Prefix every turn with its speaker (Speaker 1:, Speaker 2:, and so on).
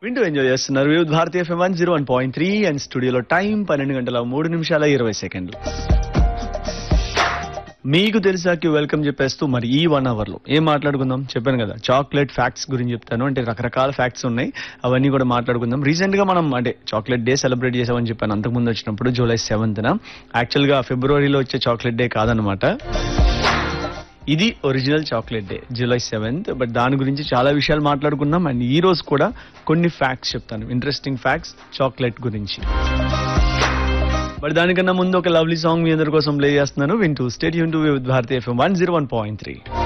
Speaker 1: వింటూ ఎంజాయ్ చేస్తున్నారు Vividh Bharati F M one zero one point three and స్టూడియోలో టైం పన్నెండు గంటల మూడు నిమిషాల ఇరవై సెకండ్లు మీకు తెలిసాకి వెల్కమ్ చెప్పేస్తూ మరి ఈ వన్ అవర్ లో ఏం మాట్లాడుకుందాం చెప్పాను కదా చాక్లెట్ ఫ్యాక్ట్స్ గురించి చెప్తాను అంటే రకరకాల ఫ్యాక్ట్స్ ఉన్నాయి అవన్నీ కూడా మాట్లాడుకుందాం రీసెంట్ గా మనం అంటే చాక్లెట్ డే సెలబ్రేట్ చేసామని చెప్పాను అంతకుముందు వచ్చినప్పుడు జూలై సెవెంత్ న యాక్చువల్ గా ఫిబ్రవరిలో వచ్చే చాక్లెట్ డే కాదనమాట ఇది original chocolate day July seventh but దాని గురించి చాలా విషయాలు మాట్లాడుకున్నాం అండ్ ఈ రోజు కూడా కొన్ని ఫ్యాక్ట్స్ చెప్తాను ఇంట్రెస్టింగ్ ఫ్యాక్ట్స్ చాక్లెట్ గురించి బట్ దానికన్నా ముందు ఒక లవ్లీ సాంగ్ మీ అందరి కోసం ప్లే చేస్తున్నాను వింటూ stay tuned to with Bharati F M one zero one point three